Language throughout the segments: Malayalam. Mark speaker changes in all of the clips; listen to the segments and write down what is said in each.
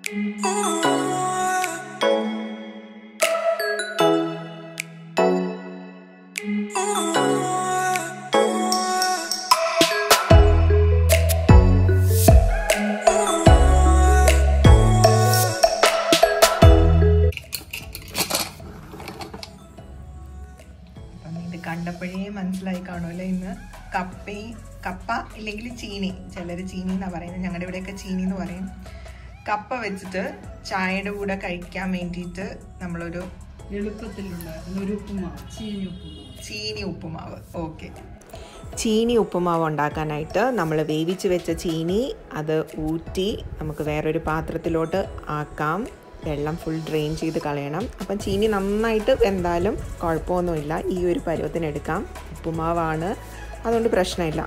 Speaker 1: അപ്പം ഇത് കണ്ടപ്പോഴേ മനസ്സിലായി കാണുമല്ലോ ഇന്ന് കപ്പയും കപ്പ ഇല്ലെങ്കിൽ ചീനി ചിലർ ചീനി എന്നാണ് പറയുന്നത് ഞങ്ങളുടെ ഇവിടെയൊക്കെ ചീനി എന്ന് പറയും കപ്പ വെച്ചിട്ട് ചായയുടെ കൂടെ കഴിക്കാൻ വേണ്ടിയിട്ട് നമ്മളൊരു
Speaker 2: എളുപ്പത്തിലുണ്ടാക്കുന്ന ഒരു ഉപ്പുമാവ് ചീനി ഉപ്പുമാവ്
Speaker 1: ചീനി ഉപ്പുമാവ് ഓക്കെ ചീനി ഉപ്പുമാവ് ഉണ്ടാക്കാനായിട്ട് നമ്മൾ വേവിച്ച് വെച്ച ചീനി അത് ഊറ്റി നമുക്ക് വേറൊരു പാത്രത്തിലോട്ട് ആക്കാം വെള്ളം ഫുൾ ഡ്രെയിൻ ചെയ്ത് കളയണം അപ്പം ചീനി നന്നായിട്ട് വെന്താലും കുഴപ്പമൊന്നുമില്ല ഈ ഒരു പരുവത്തിന് എടുക്കാം ഉപ്പുമാവാണ് അതുകൊണ്ട് പ്രശ്നമില്ല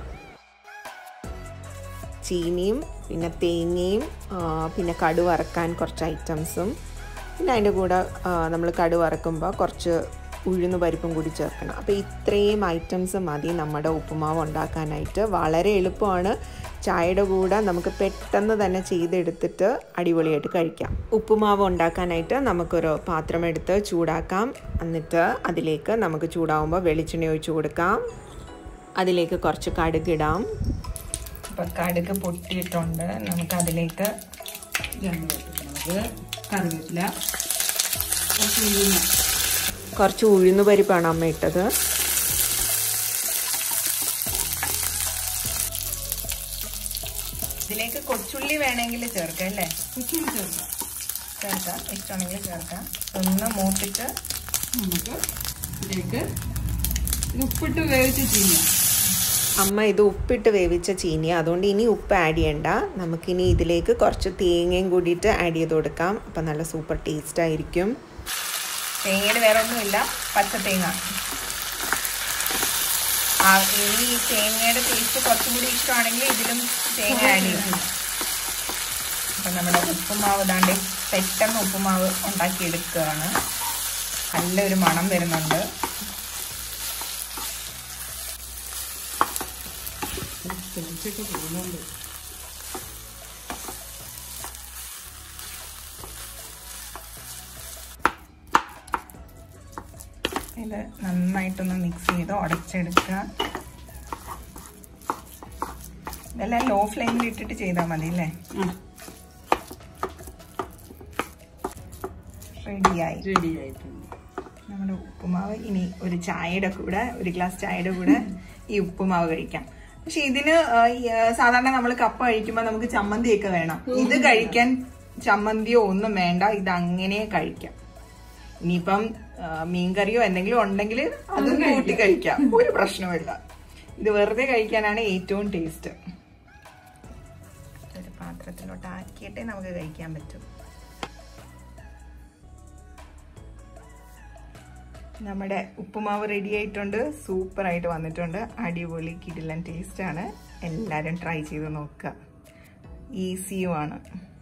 Speaker 1: ചീനിയും പിന്നെ തേങ്ങയും ആ, പിന്നെ കടു വറക്കാൻ കുറച്ച് ഐറ്റംസും പിന്നെ അതിൻ്റെ കൂടെ നമ്മൾ കടു വറക്കുമ്പോൾ കുറച്ച് ഉഴുന്ന് പരിപ്പും കൂടി ചേർക്കണം അപ്പോൾ ഇത്രയും ഐറ്റംസ് മതി നമ്മുടെ ഉപ്പുമാവ് ഉണ്ടാക്കാനായിട്ട് വളരെ എളുപ്പമാണ് ചായയുടെ കൂടെ നമുക്ക് പെട്ടെന്ന് തന്നെ ചെയ്തെടുത്തിട്ട് അടിപൊളിയായിട്ട് കഴിക്കാം ഉപ്പുമാവ് ഉണ്ടാക്കാനായിട്ട് നമുക്കൊരു പാത്രം എടുത്ത് ചൂടാക്കാം എന്നിട്ട് അതിലേക്ക് നമുക്ക് ചൂടാവുമ്പോൾ വെളിച്ചെണ്ണ ഒഴിച്ച് കൊടുക്കാം അതിലേക്ക് കുറച്ച് കടുകിടാം അപ്പോൾ കടുക് പൊട്ടിയിട്ടുണ്ട് നമുക്ക് അതിലേക്ക്
Speaker 2: രണ്ട് പച്ചമുളക് കറിവേപ്പില കുറച്ച് ഉഴുന്ന്
Speaker 1: കുറച്ച് ഉഴുന്ന് പരിപ്പാണ് അമ്മ ഇട്ടത് ഇതിലേക്ക് കൊച്ചുള്ളി വേണമെങ്കിൽ ചേർക്കാം അല്ലേ
Speaker 2: ഉപ്പും ചേർക്കാം
Speaker 1: ചേർക്കാം ഇഷ്ടമാണെങ്കിൽ ചേർക്കാം ഒന്ന് മൂത്തിട്ട്
Speaker 2: നമുക്ക് ഇതിലേക്ക് ഇത് ഉപ്പിട്ട് വേവിച്ച ചീനി
Speaker 1: അമ്മ ഇത് ഉപ്പിട്ട് വേവിച്ച ചീനി അതുകൊണ്ട് ഇനി ഉപ്പ് ആഡ് ചെയ്യണ്ട നമുക്കിനി ഇതിലേക്ക് കുറച്ച് തേങ്ങയും കൂടിയിട്ട് ആഡ് ചെയ്ത് കൊടുക്കാം അപ്പം നല്ല സൂപ്പർ ടേസ്റ്റ് ആയിരിക്കും തേങ്ങയുടെ വേറെ ഒന്നുമില്ല പച്ച തേങ്ങ ആ ഇനി ഈ തേങ്ങയുടെ ടേസ്റ്റ് കുറച്ചും കൂടി ഇഷ്ടമാണെങ്കിൽ ഇതിലും തേങ്ങ ആഡ് ചെയ്യും അപ്പം നമ്മുടെ ഉപ്പുമാവ് ഇതാണ്ട് പെട്ടെന്ന് ഉപ്പുമാവ് ഉണ്ടാക്കിയെടുക്കുകയാണ് നല്ലൊരു മണം വരുന്നുണ്ട്
Speaker 2: തെളിച്ചൊക്കെ പോകുന്നുണ്ട്
Speaker 1: ഇത് നന്നായിട്ടൊന്ന് മിക്സ് ചെയ്ത് ഉടച്ചെടുക്കുക ഇതെല്ലാം ലോ ഫ്ലെയിമിൽ ഇട്ടിട്ട് ചെയ്താൽ മതി അല്ലേ
Speaker 2: ആ
Speaker 1: റെഡിയായി
Speaker 2: റെഡി ആയിട്ടുണ്ട്
Speaker 1: നമ്മുടെ ഉപ്പുമാവ് ഇനി ഒരു ചായയുടെ കൂടെ ഒരു ഗ്ലാസ് ചായയുടെ കൂടെ ഈ ഉപ്പുമാവ് കഴിക്കാം പക്ഷെ ഇതിന് ആ, ഈ, ആ, സാധാരണ നമ്മൾ കപ്പ കഴിക്കുമ്പോൾ നമുക്ക് ചമ്മന്തിയൊക്കെ വേണം ഇത് കഴിക്കാൻ ചമ്മന്തിയോ ഒന്നും വേണ്ട ഇത് അങ്ങനെ കഴിക്കാം ഇനിയിപ്പം ആ, മീൻകറിയോ എന്തെങ്കിലും ഉണ്ടെങ്കിൽ അതും കൂട്ടി കഴിക്കാം ഒരു പ്രശ്നമില്ല ഇത് വെറുതെ കഴിക്കാനാണ് ഏറ്റവും ടേസ്റ്റ് ഒരു പാത്രത്തിലോട്ട് ആക്കിയിട്ടേ നമുക്ക് കഴിക്കാൻ പറ്റും നമ്മുടെ ഉപ്പുമാവ് റെഡി ആയിട്ടുണ്ട് സൂപ്പർ ആയിട്ട് വന്നിട്ടുണ്ട് അടിപൊളി കിടിലൻ ടേസ്റ്റ് ആണ് എല്ലാവരും ട്രൈ ചെയ്ത് നോക്കുക ഈസിയുമാണ്